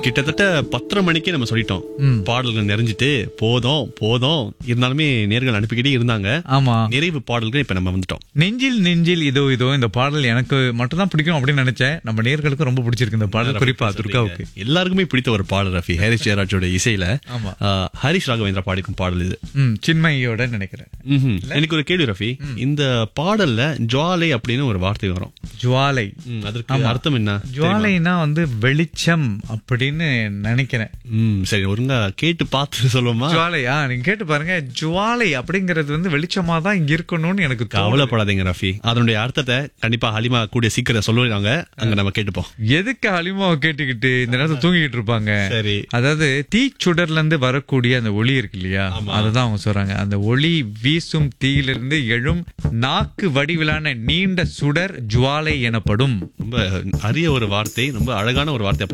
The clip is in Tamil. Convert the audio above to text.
கிட்டத்தட்ட பத்தரை மணிக்கே நம்ம சொல்லிட்டோம் ம். பாடல்கள் நிறைஞ்சிட்டு போதும் போதும் இருந்தாலுமே நேர்கள் அனுப்பிக்கிட்டே இருந்தாங்க ஆமா நிறைவு பாடல்கள் இப்ப நம்ம வந்துட்டோம் நெஞ்சில் நெஞ்சில் இதோ இதோ இந்த பாடல் எனக்கு மட்டும் தான் பிடிக்கும் அப்படின்னு நினைச்சேன் நம்ம நேர்களுக்கும் ரொம்ப பிடிச்சிருக்கு இந்த பாடல் குறிப்பா துர்காவுக்கு எல்லாருக்குமே பிடித்த ஒரு பாடல் ரஃபி ஹாரிஸ் ஜெயராஜோட இசையில ஆமா. ஆ, ஹரிஷ் ராகவேந்திரா பாடிக்கும் பாடல் இது ம் சின்மையோட நினைக்கிறேன் ம்ஹும். எனக்கு ஒரு கேள்வி ரஃபி இந்த பாடல்ல ஜுவாலை அப்படின்னு ஒரு வார்த்தை வரும் ஜுவாலை ம், அதற்கு அர்த்தம் என்ன ஜுவாலைனா வந்து வெளிச்சம் அப்படின்னு நினைக்கிறேன் ம் சரி ஒருங்க கேட்டு பார்த்து சொல்லுவோமா ஜுவாலையா நீங்க கேட்டு பாருங்க ஜுவாலை அப்படிங்கறது வந்து வெளிச்சமா தான் இங்க இருக்கணும்னு எனக்கு தோணுது. கவலைப்படாதீங்க ரஃபி அதனுடைய அர்த்தத்தை கண்டிப்பா ஹலிமா கூடிய சீக்கிரம் சொல்லுவாங்க அங்க நம்ம கேட்டுப்போம் எதுக்கு அலிமாவை கேட்டுக்கிட்டு இந்த நேரத்துல தூங்கிட்டு இருப்பாங்க சரி அதாவது தீச்சுடர்ல இருந்து வரக்கூடிய அந்த ஒளி இருக்கு இல்லையா அதுதான் அவங்க சொல்றாங்க அந்த ஒளி வீசும் தீயிலிருந்து எழும் நாக்கு வடிவிலான நீண்ட சுடர் ஜுவாலை எனப்படும் ரொம்ப அரிய ஒரு வார்த்தை ரொம்ப அழகான ஒரு வார்த்தை